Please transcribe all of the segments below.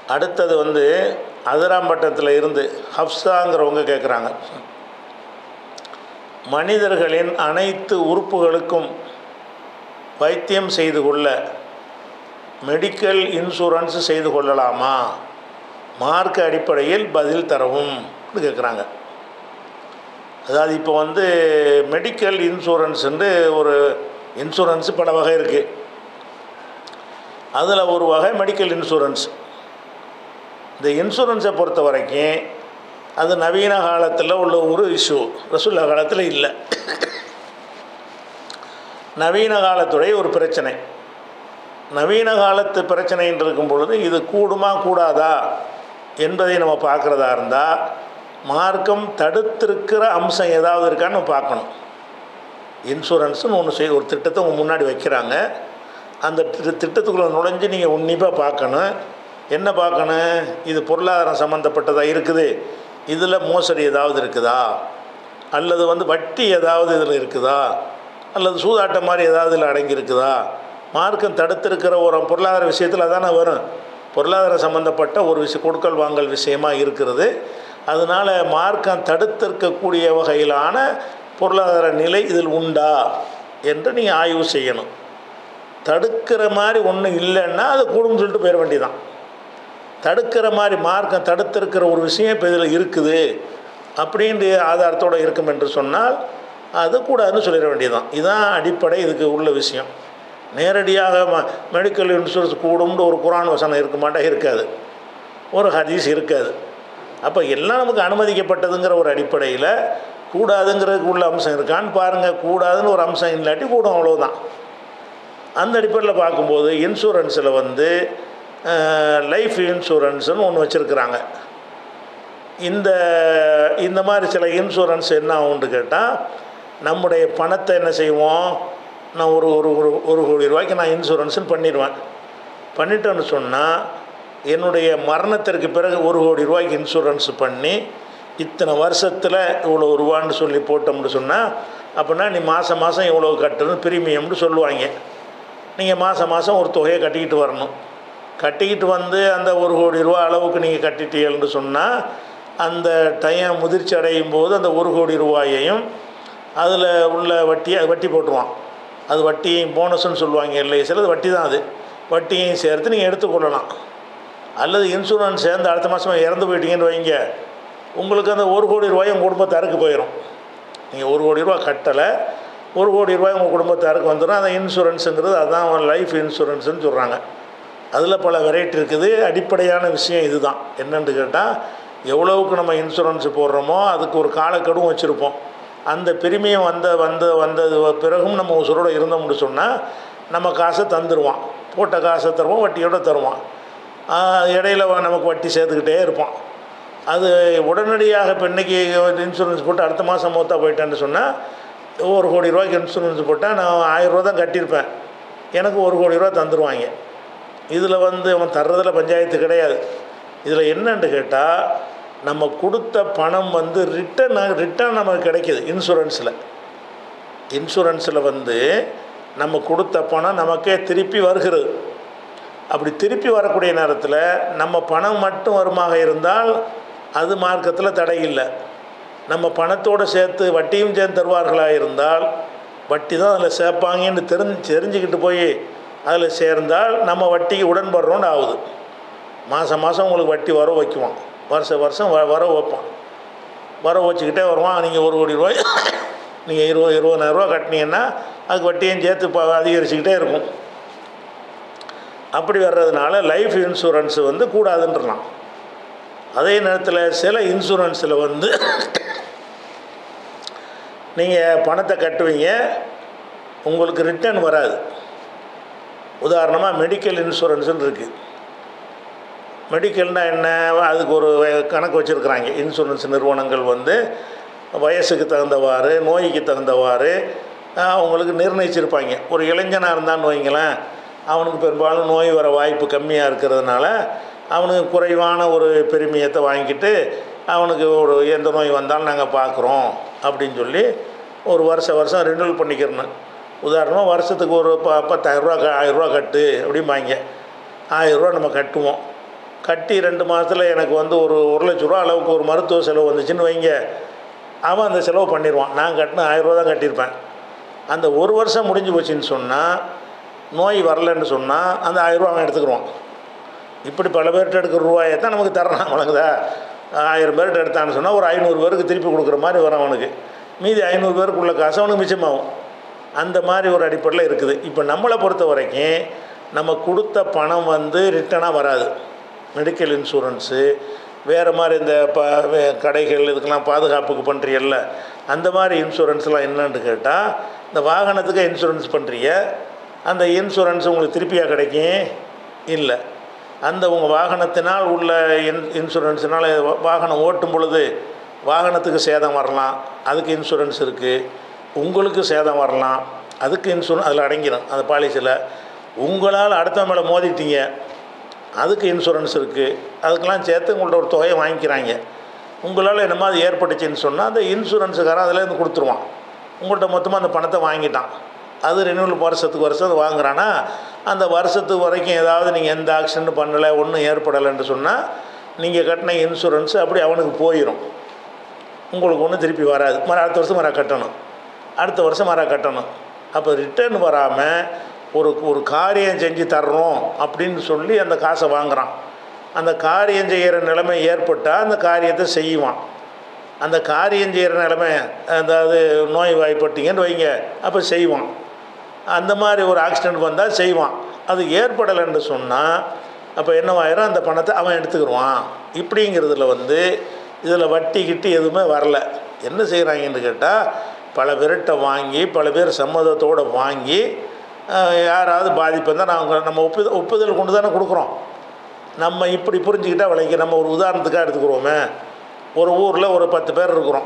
அடுத்தது வந்து அதிராம்பட்டத்தில் இருந்து ஹப்ஸாங்கிறவங்க கேட்குறாங்க மனிதர்களின் அனைத்து உறுப்புகளுக்கும் வைத்தியம் செய்து கொள்ள மெடிக்கல் இன்சூரன்ஸ் செய்து கொள்ளலாமா மார்க்க அடிப்படையில் பதில் தரவும் கேட்குறாங்க அதாவது இப்போ வந்து மெடிக்கல் இன்சூரன்ஸுன்னு ஒரு இன்சூரன்ஸ் பல வகை இருக்குது அதில் ஒரு வகை மெடிக்கல் இன்சூரன்ஸ் இந்த இன்சூரன்ஸை பொறுத்த வரைக்கும் அது நவீன காலத்தில் உள்ள ஒரு இஷ்யூ ரசுல்லா காலத்தில் இல்லை நவீன காலத்துடைய ஒரு பிரச்சனை நவீன காலத்து பிரச்சனைன்னு இருக்கும் பொழுது இது கூடுமா கூடாதா என்பதை நம்ம பார்க்குறதா இருந்தால் மார்க்கம் தடுத்திருக்கிற அம்சம் ஏதாவது இருக்கான்னு நம்ம பார்க்கணும் இன்சூரன்ஸுன்னு ஒன்று செய் ஒரு திட்டத்தை உங்க முன்னாடி வைக்கிறாங்க அந்த திட்ட- திட்டத்துக்குள்ளே நுழைஞ்சு நீங்கள் உன்னிப்பாக பார்க்கணும் என்ன பார்க்கணும் இது பொருளாதாரம் சம்மந்தப்பட்டதாக இருக்குது இதில் மோசடி ஏதாவது இருக்குதா அல்லது வந்து வட்டி ஏதாவது இதில் இருக்குதா அல்லது சூதாட்டம் மாதிரி ஏதாவது இதில் அடங்கியிருக்குதா மார்க்கம் தடுத்திருக்கிற ஒரு பொருளாதார விஷயத்தில் அதானே வரும் பொருளாதாரம் சம்மந்தப்பட்ட ஒரு விஷயம் கொடுக்கல் வாங்கல் விஷயமா இருக்கிறது அதனால் மார்க்கம் தடுத்திருக்கக்கூடிய வகையிலான பொருளாதார நிலை இதில் உண்டா என்று நீங்கள் ஆய்வு செய்யணும் தடுக்கிற மாதிரி ஒன்றும் இல்லைன்னா அது கூடும்னு சொல்லிட்டு போயிட வேண்டியதான் தடுக்கிற மாதிரி மார்க்கம் தடுத்திருக்கிற ஒரு விஷயம் இப்போ இதில் இருக்குது அப்படின்ற ஆதாரத்தோடு இருக்கும் என்று சொன்னால் அது கூடாதுன்னு சொல்லிட வேண்டியதுதான் இதுதான் அடிப்படை இதுக்கு உள்ள விஷயம் நேரடியாக ம மெடிக்கல் இன்சூரன்ஸ் கூடும்னு ஒரு குரான் வசனம் இருக்க மாட்டே இருக்காது ஒரு ஹதீஸ் இருக்காது அப்போ எல்லாம் நமக்கு அனுமதிக்கப்பட்டதுங்கிற ஒரு அடிப்படையில் கூடாதுங்கிறதுக்கு உள்ள அம்சம் இருக்கான்னு பாருங்கள் கூடாதுன்னு ஒரு அம்சம் இல்லாட்டி கூடும் அவ்வளவுதான் அந்த அடிப்படையில் பார்க்கும்போது இன்சூரன்ஸில் வந்து லைஃப் இன்சூரன்ஸ்னு ஒன்று வச்சுருக்குறாங்க இந்த இந்த மாதிரி சில இன்சூரன்ஸ் என்ன ஆகும்னு கேட்டால் நம்முடைய பணத்தை என்ன செய்வோம் நான் ஒரு ஒரு ஒரு ஒரு கோடி ரூபாய்க்கு நான் இன்சூரன்ஸ்னு பண்ணிடுவேன் பண்ணிட்டேன்னு சொன்னால் என்னுடைய மரணத்திற்கு பிறகு ஒரு கோடி ரூபாய்க்கு இன்சூரன்ஸ் பண்ணி இத்தனை வருஷத்தில் இவ்வளோ ரூபான்னு சொல்லி போட்டோம்னு சொன்னால் அப்படின்னா நீ மாதம் மாதம் இவ்வளோ கட்டணும் பிரீமியம்னு சொல்லுவாங்க நீங்கள் மாதம் மாதம் ஒரு தொகையை கட்டிக்கிட்டு வரணும் கட்டிக்கிட்டு வந்து அந்த ஒரு கோடி ரூபா அளவுக்கு நீங்கள் கட்டிட்டீங்கன்னு சொன்னால் அந்த டைம் முதிர்ச்சி அடையும் போது அந்த ஒரு கோடி ரூபாயையும் அதில் உள்ள வட்டி அது வட்டி போட்டுருவான் அது வட்டியையும் போனஸ்ன்னு சொல்லுவாங்க எல்ஐசியில் அது வட்டி தான் அது வட்டியையும் சேர்த்து நீங்கள் எடுத்துக்கொள்ளலாம் அல்லது இன்சூரன்ஸ் சேர்ந்து அடுத்த மாதம் இறந்து போயிட்டீங்கன்னு வைங்க உங்களுக்கு அந்த ஒரு கோடி ரூபாய் உங்கள் குடும்பத்தாருக்கு போயிடும் நீங்கள் ஒரு கோடி ரூபா கட்டலை ஒரு கோடி ரூபாய் உங்கள் குடும்பத்தாருக்கு வந்துடும் அந்த இன்சூரன்ஸுங்கிறது அதுதான் லைஃப் இன்சூரன்ஸ்னு சொல்கிறாங்க அதில் பல வெரைட்டி இருக்குது அடிப்படையான விஷயம் இதுதான் என்னன்னு கேட்டால் எவ்வளவுக்கு நம்ம இன்சூரன்ஸ் போடுறோமோ அதுக்கு ஒரு காலக்கெடுவும் வச்சுருப்போம் அந்த பிரிமியம் வந்த வந்த வந்தது பிறகும் நம்ம உசுரோடு இருந்தோம்னு சொன்னால் நம்ம காசை தந்துடுவான் போட்ட காசை தருவோம் வட்டியோடு தருவான் ஆஹ் இடையில வ- நமக்கு வட்டி சேர்த்துக்கிட்டே இருப்பான் அது உடனடியாக இப்போ இன்றைக்கி இன்சூரன்ஸ் போட்டு அடுத்த மாதம் மூத்தா போயிட்டேன்னு சொன்னால் ஒரு கோடி ரூபாய்க்கு இன்சூரன்ஸ் போட்டால் நான் ஆயிரம் ரூபா தான் கட்டியிருப்பேன் எனக்கு ஒரு கோடி ரூபா தந்துடுவாங்க இதில் வந்து அவன் தர்றதில் பஞ்சாயத்து கிடையாது இதில் என்னன்னு கேட்டால் நம்ம கொடுத்த பணம் வந்து ரிட்டர்ன் ரிட்டர்ன் நமக்கு கிடைக்கிது இன்சூரன்ஸில் இன்சூரன்ஸில் வந்து நம்ம கொடுத்த பணம் நமக்கே திருப்பி வருகிறது அப்படி திருப்பி வரக்கூடிய நேரத்தில் நம்ம பணம் மட்டும் வருமாக இருந்தால் அது மார்க்கத்தில் தடை இல்லை நம்ம பணத்தோடு சேர்த்து வட்டியும் சேர்ந்து தருவார்களாக இருந்தால் வட்டி தான் அதில் சேர்ப்பாங்கன்னு தெரிஞ்சு தெரிஞ்சுக்கிட்டு போய் அதில் சேர்ந்தால் நம்ம வட்டிக்கு உடன்படுறோன்னு ஆகுது மாதம் மாதம் உங்களுக்கு வட்டி வர வைக்குவான் வருஷம் வருஷம் வ வர வைப்பான் வர வச்சுக்கிட்டே வருவான் நீங்கள் ஒரு கோடி ரூபாய் நீங்கள் இருபது இருபதாயிரரூவா கட்டினீங்கன்னா அதுக்கு வட்டியும் சேர்த்து இப்போ அதிகரிச்சுக்கிட்டே இருக்கும் அப்படி வர்றதுனால லைஃப் இன்சூரன்ஸ் வந்து கூடாதுன்றலாம் அதே நேரத்தில் சில இன்சூரன்ஸில் வந்து நீங்கள் பணத்தை கட்டுவீங்க உங்களுக்கு ரிட்டர்ன் வராது உதாரணமாக மெடிக்கல் இன்சூரன்ஸ்னு இருக்குது மெடிக்கல்னால் என்ன அதுக்கு ஒரு வ- கணக்கு வச்சுருக்குறாங்க இன்சூரன்ஸ் நிறுவனங்கள் வந்து வயசுக்கு தகுந்தவாறு நோய்க்கு தகுந்தவாறு ஆஹ், அவங்களுக்கு நிர்ணயிச்சிருப்பாங்க ஒரு இளைஞனாக இருந்தான்னு வைங்களேன் அவனுக்கு பெரும்பாலும் நோய் வர வாய்ப்பு கம்மியாக இருக்கிறதுனால அவனுக்கு குறைவான ஒரு பெருமியத்தை வாங்கிட்டு அவனுக்கு ஒரு எந்த நோய் வந்தாலும் நாங்கள் பார்க்குறோம் அப்படின்னு சொல்லி ஒரு வருஷம் வருஷம் ரெனியூல் பண்ணிக்கிறணும் உதாரணமாக வருஷத்துக்கு ஒரு ப பத்தாயிரரூவா க ஆயிரரூவா கட்டு அப்படிம்பாங்க ஆயிரரூவா நம்ம கட்டுவோம் கட்டி ரெண்டு மாதத்தில் எனக்கு வந்து ஒரு ஒரு லட்ச ரூபா அளவுக்கு ஒரு மருத்துவ செலவு வந்துச்சுன்னு வைங்க அவன் அந்த செலவு பண்ணிடுவான் நான் கட்டின ஆயிரரூவா தான் கட்டியிருப்பேன் அந்த ஒரு வருஷம் முடிஞ்சு போச்சுன்னு சொன்னால் நோய் வரலன்னு சொன்னால் அந்த ஆயிரரூவா அவன் எடுத்துக்கிடுவான் இப்படி பல பேர்கிட்ட எடுக்கிற ரூபாயை தான் நமக்கு தர்றான் வழங்குதா ஆயிரம் பேர்கிட்ட எடுத்தான்னு சொன்னால் ஒரு ஐநூறு பேருக்கு திருப்பி கொடுக்குற மாதிரி வரும் அவனுக்கு மீதி ஐநூறு பேருக்கு உள்ள காசு அவனுக்கு மிச்சமாகும் அந்த மாதிரி ஒரு அடிப்படையில் இருக்குது இப்போ நம்மளை பொறுத்த வரைக்கும் நம்ம கொடுத்த பணம் வந்து ரிட்டனாக வராது மெடிக்கல் இன்சூரன்ஸு வேறு மாதிரி இந்த ப வே- கடைகள் இதுக்கெல்லாம் பாதுகாப்புக்கு பண்ணுறியல்ல அந்த மாதிரி இன்சூரன்ஸ்லாம் என்னன்னு கேட்டால் இந்த வாகனத்துக்கு இன்சூரன்ஸ் பண்ணுறிய அந்த இன்சூரன்ஸ் உங்களுக்கு திருப்பியாக கிடைக்கும் இல்லை அந்த உங்கள் வாகனத்தினால் உள்ள இன் இன்சூரன்ஸினால் வாகனம் ஓட்டும் பொழுது வாகனத்துக்கு சேதம் வரலாம் அதுக்கு இன்சூரன்ஸ் இருக்குது உங்களுக்கு சேதம் வரலாம் அதுக்கு இன்சூரன்ஸ் அதில் அடங்கிடும் அந்த பாலிசியில் உங்களால் அடுத்த மேலே மோதிட்டீங்க அதுக்கு இன்சூரன்ஸ் இருக்குது அதுக்கெல்லாம் சேர்த்து உங்கள்ட்ட ஒரு தொகையை வாங்கிக்கிறாங்க உங்களால் என்னமோ அது ஏற்பட்டுச்சுன்னு சொன்னால் அந்த இன்சூரன்ஸுக்காரன் அதுலேருந்து கொடுத்துருவான் உங்கள்கிட்ட மொத்தமாக அந்த பணத்தை வாங்கிட்டான் அது ரெனியூவல் வருஷத்துக்கு வருஷம் அது வாங்குறான்னா அந்த வருஷத்துக்கு வரைக்கும் ஏதாவது நீங்கள் எந்த ஆக்சிடென்ட் பண்ணலை ஒன்றும் ஏற்படலைன்னு சொன்னால் நீங்கள் கட்டின இன்சூரன்ஸ் அப்படி அவனுக்கு போயிடும் உங்களுக்கு ஒன்றும் திருப்பி வராது மறு அடுத்த வருஷம் மர கட்டணும் அடுத்த வருஷம் மர கட்டணும் அப்போ ரிட்டர்ன் வராமல் ஒரு ஒரு காரியம் செஞ்சு தர்றோம் அப்படின்னு சொல்லி அந்த காசை வாங்குறான் அந்த காரியம் செய்கிற நிலைமை ஏற்பட்டால் அந்த காரியத்தை செய்வான் அந்த காரியம் செய்கிற நிலைமை அதாவது நோய் வாய்ப்பட்டீங்கன்னு வைங்க அப்போ செய்வான் அந்த மாதிரி ஒரு ஆக்சிடெண்ட் வந்தால் செய்வான் அது ஏற்படலைன்னு சொன்னால் அப்போ என்னவாயிரும் அந்த பணத்தை அவன் எடுத்துக்கிடுவான் இப்படிங்கிறதுல வந்து இதில் வட்டி கிட்டி எதுவுமே வரல என்ன செய்கிறாங்கன்னு கேட்டால் பல பேர்கிட்ட வாங்கி பல பேர் சம்மதத்தோடு வாங்கி அஹ், யாராவது பாதிப்பு இருந்தால் நாங்கள் நம்ம ஒப்புதல் ஒப்புதல் கொண்டு தானே கொடுக்குறோம் நம்ம இப்படி புரிஞ்சுக்கிட்டா விளைக்க நம்ம ஒரு உதாரணத்துக்காக எடுத்துக்கிறோமே ஒரு ஊரில் ஒரு பத்து பேர் இருக்கிறோம்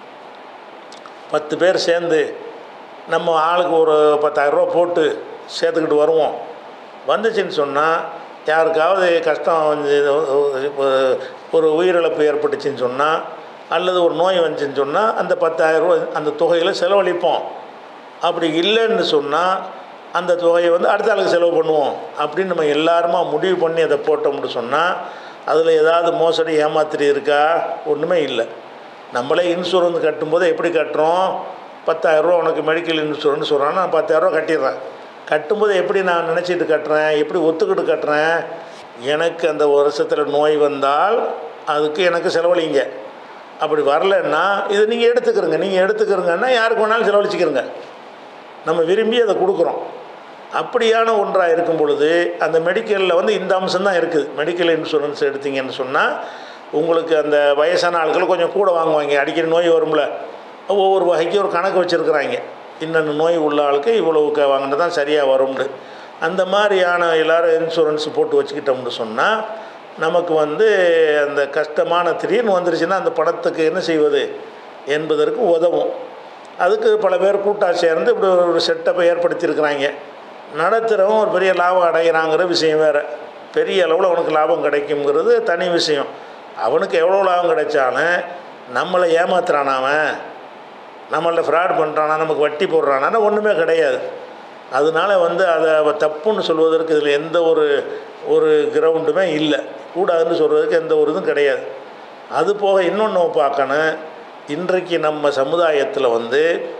பத்து பேர் சேர்ந்து நம்ம ஆளுக்கு ஒரு பத்தாயிரரூபா போட்டு சேர்த்துக்கிட்டு வருவோம் வந்துச்சுன்னு சொன்னால் யாருக்காவது கஷ்டம் வந்து இப்போ ஒரு உயிரிழப்பு ஏற்பட்டுச்சுன்னு சொன்னால் அல்லது ஒரு நோய் வந்துச்சுன்னு சொன்னால் அந்த பத்தாயிரரூபா அந்த தொகையில் செலவழிப்போம் அப்படி இல்லைன்னு சொன்னால் அந்த தொகையை வந்து அடுத்த ஆளுக்கு செலவு பண்ணுவோம் அப்படின்னு நம்ம எல்லாருமா முடிவு பண்ணி அதை போட்டோம்னு சொன்னால் அதில் ஏதாவது மோசடி ஏமாத்திரி இருக்கா ஒன்றுமே இல்லை நம்மளே இன்சூரன்ஸ் கட்டும்போது எப்படி கட்டுறோம் பத்தாயிரரூவா உனக்கு மெடிக்கல் இன்சூரன்ஸ் சொல்கிறான் நான் பத்தாயிரரூவா கட்டிடுறேன் கட்டும்போது எப்படி நான் நினச்சிட்டு கட்டுறேன் எப்படி ஒத்துக்கிட்டு கட்டுறேன் எனக்கு அந்த வருஷத்தில் நோய் வந்தால் அதுக்கு எனக்கு செலவழிங்க அப்படி வரலைன்னா இது நீங்கள் எடுத்துக்கிறங்க நீங்கள் எடுத்துக்கிறங்கன்னா யாருக்கு வேணாலும் செலவழிச்சிக்கிறங்க நம்ம விரும்பி அதை கொடுக்குறோம் அப்படியான ஒன்றாக இருக்கும் பொழுது அந்த மெடிக்கலில் வந்து இந்த அம்சம் தான் இருக்குது மெடிக்கல் இன்சூரன்ஸ் எடுத்தீங்கன்னு சொன்னால் உங்களுக்கு அந்த வயசான ஆட்கள் கொஞ்சம் கூட வாங்குவாங்க அடிக்கடி நோய் வரும்ல ஒவ்வொரு வகைக்கும் ஒரு கணக்கு வச்சுருக்குறாங்க இன்னென்ன நோய் உள்ள ஆளுக்கு இவ்வளவுக்கு வாங்கினா தான் சரியாக வரும்னு அந்த மாதிரியான எல்லோரும் இன்சூரன்ஸ் போட்டு வச்சுக்கிட்டோம்னு சொன்னால் நமக்கு வந்து அந்த கஷ்டமான திடீர்னு வந்துருச்சுன்னா அந்த பணத்துக்கு என்ன செய்வது என்பதற்கு உதவும் அதுக்கு பல பேர் கூட்டாக சேர்ந்து இப்படி ஒரு செட்டப்பை ஏற்படுத்தியிருக்கிறாங்க நடத்துகிறவன் ஒரு பெரிய லாபம் அடைகிறாங்கிற விஷயம் வேறு பெரிய அளவில் அவனுக்கு லாபம் கிடைக்குங்கிறது தனி விஷயம் அவனுக்கு எவ்வளோ லாபம் கிடைச்சாலும் நம்மளை ஏமாத்துறானா அவன் நம்மள்ட்ட ஃப்ராட் பண்ணுறானா நமக்கு வட்டி போடுறானா ஒன்றுமே கிடையாது அதனால வந்து அதை அவ தப்புன்னு சொல்வதற்கு இதில் எந்த ஒரு ஒரு கிரவுண்டுமே இல்லை கூடாதுன்னு சொல்கிறதுக்கு எந்த ஒரு இதுவும் கிடையாது அது போக இன்னொன்று பார்க்கணும் இன்றைக்கு நம்ம சமுதாயத்தில் வந்து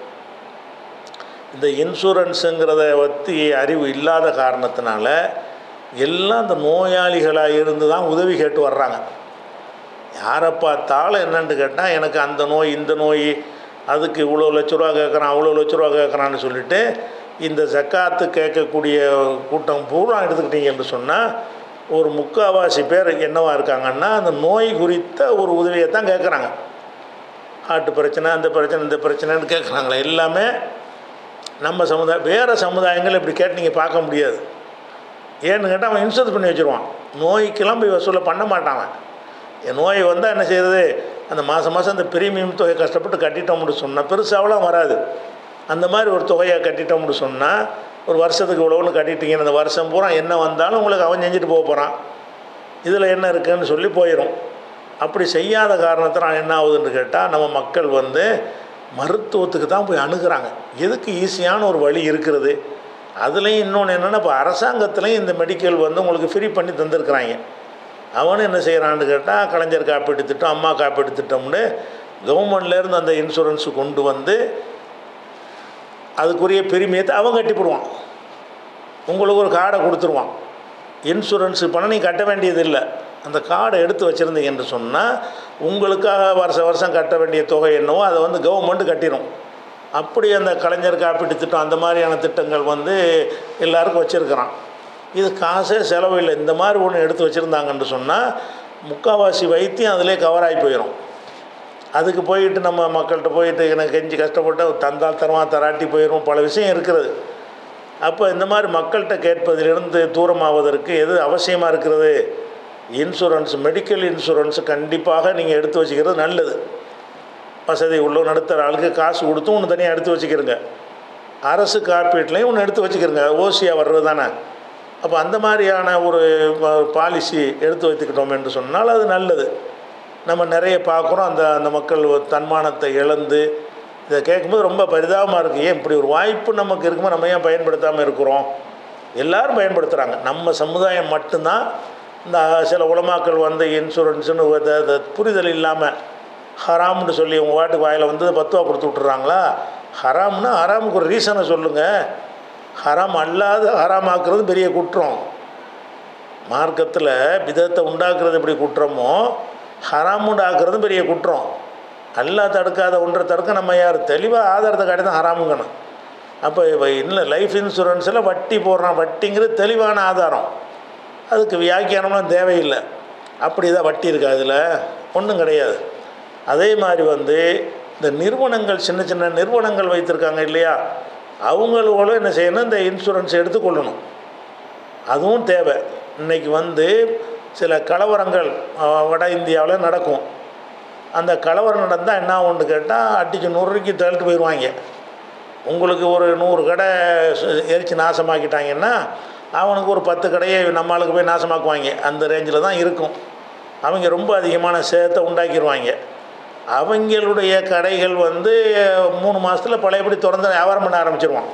இந்த இன்சூரன்ஸுங்கிறத பற்றி அறிவு இல்லாத காரணத்தினால எல்லாம் இந்த நோயாளிகளாக இருந்து தான் உதவி கேட்டு வர்றாங்க யாரை பார்த்தாலும் என்னன்னு கேட்டால் எனக்கு அந்த நோய் இந்த நோய் அதுக்கு இவ்வளோ லட்ச ரூபா கேட்குறான் அவ்வளோ லட்ச ரூபா கேட்குறான்னு சொல்லிட்டு இந்த ஜக்காத்து கேட்கக்கூடிய கூட்டம் பூரா எடுத்துக்கிட்டீங்கன்னு சொன்னால் ஒரு முக்கால்வாசி பேர் என்னவா இருக்காங்கன்னா அந்த நோய் குறித்த ஒரு உதவியை தான் கேட்குறாங்க ஹார்ட் பிரச்சனை அந்த பிரச்சனை இந்த பிரச்சனைன்னு கேட்குறாங்களே எல்லாமே நம்ம சமுதாயம் வேறு சமுதாயங்கள் இப்படி கேட்டு நீங்கள் பார்க்க முடியாது ஏன்னு கேட்டால் அவன் இன்சூரன்ஸ் பண்ணி வச்சுருவான் நோய்க்கெல்லாம் போய் வசூலை பண்ண மாட்டான் அவன் என் நோய் வந்தால் என்ன செய்யுது அந்த மாதம் மாதம் அந்த பிரீமியம் தொகை கஷ்டப்பட்டு கட்டிட்டோம்னு சொன்னால் பெருசாவெலாம் வராது அந்த மாதிரி ஒரு தொகையை கட்டிட்டோம்னு சொன்னால் ஒரு வருஷத்துக்கு இவ்வளோன்னு கட்டிட்டீங்கன்னு அந்த வருஷம் பூரா என்ன வந்தாலும் உங்களுக்கு அவன் செஞ்சுட்டு போக போகிறான் இதில் என்ன இருக்குன்னு சொல்லி போயிடும் அப்படி செய்யாத காரணத்தினால் என்ன ஆகுதுன்னு கேட்டால் நம்ம மக்கள் வந்து மருத்துவத்துக்கு தான் போய் அணுகுறாங்க எதுக்கு ஈஸியான ஒரு வழி இருக்கிறது அதுலேயும் இன்னொன்று என்னென்னா இப்போ அரசாங்கத்துலேயும் இந்த மெடிக்கல் வந்து உங்களுக்கு ஃப்ரீ பண்ணி தந்திருக்கிறாங்க அவனும் என்ன செய்கிறான்னு கேட்டால் கலைஞர் காப்பீட்டு திட்டம் அம்மா காப்பீட்டு திட்டம்னு கவர்மெண்ட்லேருந்து அந்த இன்சூரன்ஸு கொண்டு வந்து அதுக்குரிய பிரிமியத்தை அவன் கட்டிப்பிடுவான் உங்களுக்கு ஒரு கார்டை கொடுத்துருவான் இன்சூரன்ஸு பணம் நீ கட்ட வேண்டியதில்லை அந்த கார்டை எடுத்து வச்சுருந்தீங்க என்று சொன்னால் உங்களுக்காக வருஷ வருஷம் கட்ட வேண்டிய தொகை என்னவோ அதை வந்து கவர்மெண்ட் கட்டிடும் அப்படி அந்த கலைஞர் காப்பீட்டு திட்டம் அந்த மாதிரியான திட்டங்கள் வந்து எல்லாருக்கும் வச்சுருக்கிறான் இது காசே செலவில்லை இந்த மாதிரி ஒன்று எடுத்து வச்சுருந்தாங்கன்னு சொன்னால் முக்கால்வாசி வைத்தியம் அதிலே கவர் ஆகி போயிடும் அதுக்கு போயிட்டு நம்ம மக்கள்கிட்ட போயிட்டு எனக்கு கெஞ்சி கஷ்டப்பட்டு தந்தால் தரமா தராட்டி போயிடும் பல விஷயம் இருக்கிறது அப்போ இந்த மாதிரி மக்கள்கிட்ட கேட்பதிலிருந்து தூரமாவதற்கு எது அவசியமாக இருக்கிறது இன்சூரன்ஸ் மெடிக்கல் இன்சூரன்ஸ் கண்டிப்பாக நீங்கள் எடுத்து வச்சுக்கிறது நல்லது வசதி உள்ள நடுத்தர ஆளுக்கு காசு கொடுத்து ஒன்று தனியாக எடுத்து வச்சுக்கிறங்க அரசு காப்பீட்லேயும் ஒன்று எடுத்து வச்சுக்கிறங்க ஓசியாக வர்றது தானே அப்போ அந்த மாதிரியான ஒரு பாலிசி எடுத்து வைத்துக்கிட்டோம் என்று சொன்னால் அது நல்லது நம்ம நிறைய பார்க்குறோம் அந்த அந்த மக்கள் தன்மானத்தை இழந்து இதை கேட்கும்போது ரொம்ப பரிதாபமாக இருக்குது ஏன் இப்படி ஒரு வாய்ப்பு நமக்கு இருக்கும்போது நம்ம ஏன் பயன்படுத்தாமல் இருக்கிறோம் எல்லாரும் பயன்படுத்துகிறாங்க நம்ம சமுதாயம் மட்டும்தான் இந்த சில உலமாக்கள் வந்து இன்சூரன்ஸுன்னு இத- இத புரிதல் இல்லாமல் ஹராம்னு சொல்லி உங்கள் வாட்டுக்கு வாயில் வந்து பத்துவா கொடுத்து விட்டுறாங்களா ஹராம்னா ஹராமுக்கு ஒரு ரீசனை சொல்லுங்கள் ஹராம் அல்லாத ஹராமாக்குறது பெரிய குற்றம் மார்க்கத்தில் விதத்தை உண்டாக்குறது எப்படி குற்றமோ ஹராம் உண்டாக்குறதும் பெரிய குற்றம் அல்லாஹ் தடுக்காத ஒன்றை தடுக்க நம்ம யார் தெளிவாக ஆதாரத்தை காட்டி தான் ஹராமுங்கணும் அப்போ இப்போ இல்லை லைஃப் இன்சூரன்ஸில் வட்டி போடுறான் வட்டிங்கிறது தெளிவான ஆதாரம் அதுக்கு வியாக்கியானம்லாம் தேவையில்லை அப்படி தான் வட்டி இருக்கா அதில் ஒன்றும் கிடையாது அதே மாதிரி வந்து இந்த நிறுவனங்கள் சின்ன சின்ன நிறுவனங்கள் வைத்திருக்காங்க இல்லையா அவங்களும் என்ன செய்யணும் இந்த இன்சூரன்ஸ் எடுத்துக்கொள்ளணும் அதுவும் தேவை இன்னைக்கு வந்து சில கலவரங்கள் அஹ், வட இந்தியாவில் நடக்கும் அந்த கலவரம் நடந்தால் என்ன ஒன்று கேட்டால் அடிச்சு நூறுக்கு தள்ளிட்டு போயிடுவாங்க உங்களுக்கு ஒரு நூறு கடை சு- எரிச்சு நாசமாக்கிட்டாங்கன்னா அவனுக்கு ஒரு பத்து கடையை நம்ம ஆளுக்கு போய் நாசமாக்குவாங்க அந்த ரேஞ்சில் தான் இருக்கும் அவங்க ரொம்ப அதிகமான சேதத்தை உண்டாக்கிடுவாங்க அவங்களுடைய கடைகள் வந்து மூணு மாதத்தில் பழையபடி திறந்து வியாபாரம் பண்ண ஆரம்பிச்சிருவான்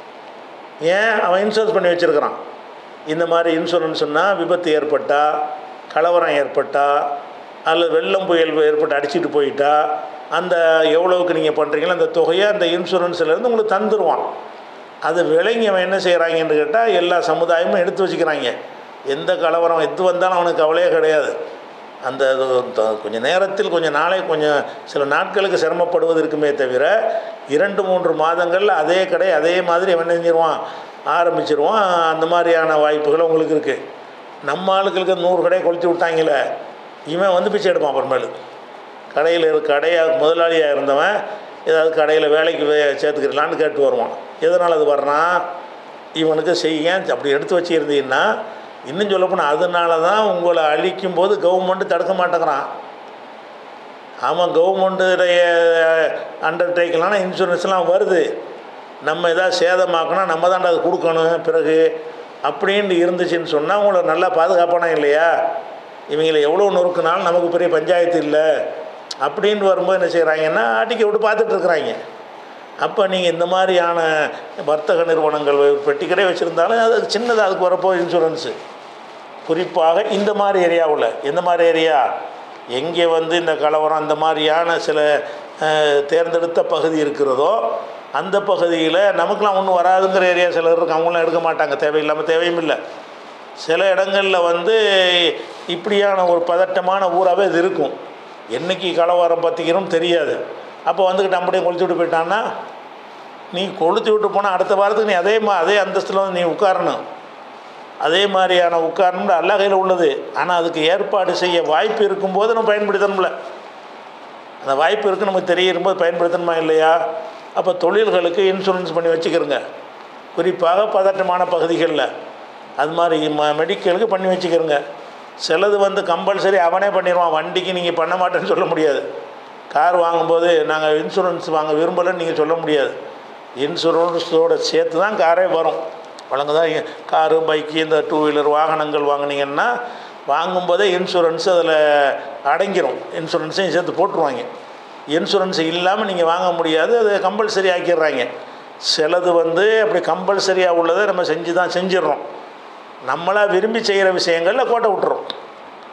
ஏன் அவன் இன்சூரன்ஸ் பண்ணி வச்சுருக்கிறான் இந்த மாதிரி இன்சூரன்ஸ்னால் விபத்து ஏற்பட்டா கலவரம் ஏற்பட்டா அல்லது வெள்ளம் புயல் ஏற்பட்டு அடிச்சிட்டு போயிட்டா அந்த எவ்வளவுக்கு நீங்கள் பண்ணுறீங்களோ அந்த தொகையை அந்த இன்சூரன்ஸ்லேருந்து உங்களுக்கு தந்துடுவான் அது விளங்கி அவன் என்ன செய்கிறாங்கன்னு கேட்டால் எல்லா சமுதாயமும் எடுத்து வச்சுக்கிறாங்க எந்த கலவரம் எது வந்தாலும் அவனுக்கு கவலையே கிடையாது அந்த அது த- கொஞ்சம் நேரத்தில் கொஞ்சம் நாளை கொஞ்சம் சில நாட்களுக்கு சிரமப்படுவது இருக்குமே தவிர இரண்டு மூன்று மாதங்களில் அதே கடை அதே மாதிரி அவன் என்ன செஞ்சிருவான் ஆரம்பிச்சிருவான் அந்த மாதிரியான வாய்ப்புகள் உங்களுக்கு இருக்குது நம்ம ஆளுக்களுக்கு நூறு கடையை கொளுத்தி விட்டாங்களே இவன் வந்து பிச்சை எடுப்பான் அப்புறமேலு கடையில் இருக்க கடையாக முதலாளியாக இருந்தவன் ஏதாவது கடையில் வேலைக்கு வே- சேர்த்துக்கிறலான்னு கேட்டு வருவான் எதனால் அது வர்றான் இவனுக்கு செய்ய அப்படி எடுத்து வச்சுருந்தீங்கன்னா இன்னும் சொல்லப்போனால் அதனால தான் உங்களை அழிக்கும் போது கவர்மெண்ட்டு தடுக்க மாட்டேங்கிறான் ஆமாம் கவர்மெண்ட்டுடைய அண்டர்டேக்கெலாம் இன்சூரன்ஸ்லாம் வருது நம்ம எதாவது சேதமாக்கணும் நம்ம தான் அது கொடுக்கணும் பிறகு அப்படின்னு இருந்துச்சுன்னு சொன்னால் உங்களை நல்லா பாதுகாப்பானா இல்லையா இவங்களை எவ்வளோ நொறுக்குனாலும் நமக்கு பெரிய பஞ்சாயத்து இல்லை அப்படின்னு வரும்போது என்ன செய்கிறாங்கன்னா அடிக்க விட்டு பார்த்துட்டு இருக்கிறாங்க அப்போ நீங்கள் இந்த மாதிரியான வர்த்தக நிறுவனங்கள் பெட்டி கடை வச்சுருந்தாலும் அது சின்னதாக அதுக்கு வரப்போ இன்சூரன்ஸு குறிப்பாக இந்த மாதிரி ஏரியாவில் எந்த மாதிரி ஏரியா எங்கே வந்து இந்த கலவரம் அந்த மாதிரியான சில அஹ், தேர்ந்தெடுத்த பகுதி இருக்கிறதோ அந்த பகுதியில் நமக்கெலாம் ஒன்றும் வராதுங்கிற ஏரியா சிலர் இருக்கு அவங்களாம் எடுக்க மாட்டாங்க தேவையில்லாமல் தேவையும் இல்லை சில இடங்களில் வந்து இப்படியான ஒரு பதட்டமான ஊராகவே இது இருக்கும் என்னைக்கு கலவரம் பற்றிக்கிறோம் தெரியாது அப்போ வந்துக்கிட்டு நம்மடையும் கொளுத்தி விட்டு போயிட்டான்னா நீ கொளுத்தி விட்டு போனால் அடுத்த வாரத்துக்கு நீ அதே மா அதே அந்தஸ்தில் வந்து நீ உட்காரணும் அதே மாதிரியான உட்காரணும்னு அல்ல கையில் உள்ளது ஆனால் அதுக்கு ஏற்பாடு செய்ய வாய்ப்பு இருக்கும்போது நம்ம பயன்படுத்தணும்ல அந்த வாய்ப்பு இருக்குது நமக்கு தெரியும்போது பயன்படுத்தணுமா இல்லையா அப்போ தொழில்களுக்கு இன்சூரன்ஸ் பண்ணி வச்சுக்கிறோங்க குறிப்பாக பதட்டமான பகுதிகளில் அது மாதிரி ம மெடிக்கலுக்கு பண்ணி வச்சுக்கிறோங்க சிலது வந்து கம்பல்சரி அவனே பண்ணிடுவான் வண்டிக்கு நீங்கள் பண்ண மாட்டேன்னு சொல்ல முடியாது கார் வாங்கும்போது நாங்கள் இன்சூரன்ஸ் வாங்க விரும்பலைன்னு நீங்கள் சொல்ல முடியாது இன்சூரன்ஸோட சேர்த்து தான் காரே வரும் வழங்குதான் காரு பைக்கு இந்த டூ வீலர் வாகனங்கள் வாங்குனீங்கன்னா வாங்கும்போதே இன்சூரன்ஸ் அதில் அடங்கிரும் இன்சூரன்ஸையும் சேர்த்து போட்டுருவாங்க இன்சூரன்ஸ் இல்லாமல் நீங்கள் வாங்க முடியாது அது கம்பல்சரி ஆக்கிடுறாங்க சிலது வந்து அப்படி கம்பல்சரியாக உள்ளதை நம்ம செஞ்சு தான் செஞ்சிடுறோம் நம்மளாக விரும்பி செய்கிற விஷயங்களில் கோட்டை விட்டுறோம்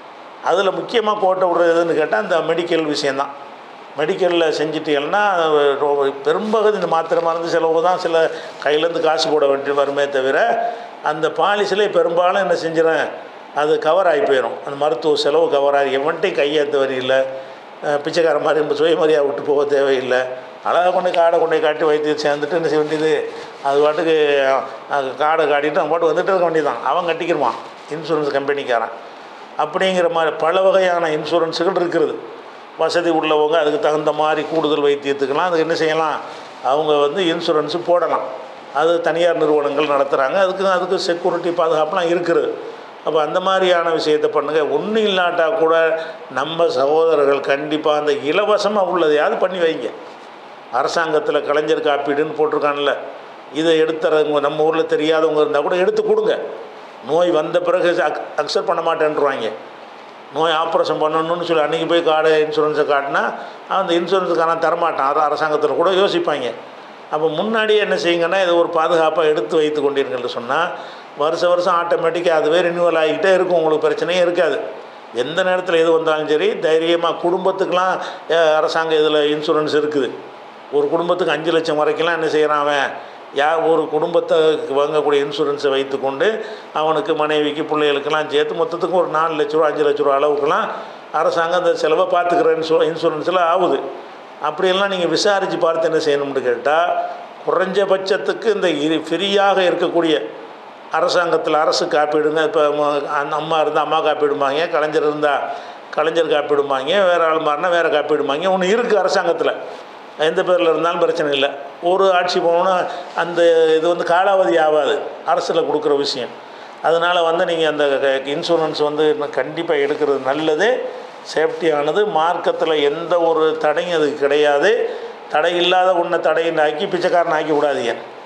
அதில் முக்கியமாக கோட்டை விடுறதுன்னு கேட்டால் இந்த மெடிக்கல் விஷயந்தான் மெடிக்கலில் செஞ்சிட்டீங்கன்னா ரொ- பெரும்பகுதி இந்த மாத்திரை மருந்து செலவு தான் சில கையிலேருந்து காசு போட வேண்டி வருமே தவிர அந்த பாலிசிலே பெரும்பாலும் என்ன செஞ்சிடறேன் அது கவர் ஆகி போயிடும் அந்த மருத்துவ செலவு கவர் ஆகி எவன்ட்டையும் கையேற்ற வரியில்லை பிச்சைக்கார மாதிரி நம்ம சுயமரியாதை விட்டு போக தேவையில்லை அழகாக கொண்டு காடை கொண்டு போய் காட்டி வைத்தியம் சேர்ந்துட்டு என்ன செய்ய வேண்டியது அது பாட்டுக்கு அஹ், காடை காட்டிட்டு அவன் பாட்டு வந்துட்டு இருக்க வேண்டியதான் அவன் கட்டிக்கிருவான் இன்சூரன்ஸ் கம்பெனிக்காரன் அப்படிங்கிற மாதிரி பல வகையான இன்சூரன்ஸுகள் இருக்கிறது வசதி உள்ளவங்க அதுக்கு தகுந்த மாதிரி கூடுதல் வைத்தியத்துக்கெல்லாம் அதுக்கு என்ன செய்யலாம் அவங்க வந்து இன்சூரன்ஸு போடலாம் அது தனியார் நிறுவனங்கள் நடத்துகிறாங்க அதுக்கு அதுக்கு செக்யூரிட்டி பாதுகாப்புலாம் இருக்குது அப்போ அந்த மாதிரியான விஷயத்தை பண்ணுங்கள் ஒன்றும் இல்லாட்டா கூட நம்ம சகோதரர்கள் கண்டிப்பாக அந்த இலவசமாக உள்ளதையாவது பண்ணி வைங்க அரசாங்கத்தில் கலைஞர் காப்பீடுன்னு போட்டிருக்கான்ல இதை எடுத்துறவங்க நம்ம ஊரில் தெரியாதவங்க இருந்தால் கூட எடுத்து கொடுங்க நோய் வந்த பிறகு அக் அக்செப்ட் பண்ண மாட்டேன்ருவாங்க நோய் ஆப்ரேஷன் பண்ணணும்னு சொல்லி அன்றைக்கி போய் கார்டு இன்சூரன்ஸை காட்டினா அந்த இன்சூரன்ஸுக்கான தரமாட்டான் அது அரசாங்கத்தில் கூட யோசிப்பாங்க அப்போ முன்னாடியே என்ன செய்யுங்கன்னா இதை ஒரு பாதுகாப்பாக எடுத்து வைத்து கொண்டீர்கள் சொன்னால் வருஷ வருஷம் ஆட்டோமேட்டிக்காக அதுவே ரினியூவல் ஆகிக்கிட்டே இருக்கும் உங்களுக்கு பிரச்சனையே இருக்காது எந்த நேரத்தில் எது வந்தாலும் சரி தைரியமாக குடும்பத்துக்கெலாம் அஹ், அரசாங்க இதில் இன்சூரன்ஸ் இருக்குது ஒரு குடும்பத்துக்கு அஞ்சு லட்சம் வரைக்கும்லாம் என்ன செய்கிறான் அவன் யார் ஒரு குடும்பத்தை வாங்கக்கூடிய இன்சூரன்ஸை வைத்துக்கொண்டு அவனுக்கு மனைவிக்கு பிள்ளைகளுக்கெல்லாம் சேர்த்து மொத்தத்துக்கு ஒரு நாலு லட்ச ரூபா அஞ்சு லட்ச ரூபா அளவுக்குலாம் அரசாங்கம் அந்த செலவை பார்த்துக்கிற இன்சூ இன்சூரன்ஸில் ஆகுது அப்படியெல்லாம் நீங்கள் விசாரித்து பார்த்து என்ன செய்யணும்னு கேட்டால் குறைஞ்சபட்சத்துக்கு இந்த இரு ஃப்ரீயாக இருக்கக்கூடிய அரசாங்கத்தில் அரசு காப்பீடுங்க இப்போ அம்மா இருந்தால் அம்மா காப்பீடுமாங்க கலைஞர் இருந்தால் கலைஞர் காப்பீடுமாங்க வேறு ஆள் மாறினா வேறு காப்பீடுமாங்க ஒன்று இருக்குது அரசாங்கத்தில் எந்த பேரில் இருந்தாலும் பிரச்சனை இல்லை ஒரு ஆட்சி போகணுன்னா அந்த இது வந்து காலாவதி ஆகாது அரசில் கொடுக்குற விஷயம் அதனால் வந்து நீங்கள் அந்த இன்சூரன்ஸ் வந்து கண்டிப்பாக எடுக்கிறது நல்லது சேஃப்டியானது மார்க்கத்தில் எந்த ஒரு தடையும் அதுக்கு கிடையாது தடை இல்லாத ஒன்றை தடைன்னு ஆக்கி பிச்சைக்காரன் ஆக்கி விடாதீங்க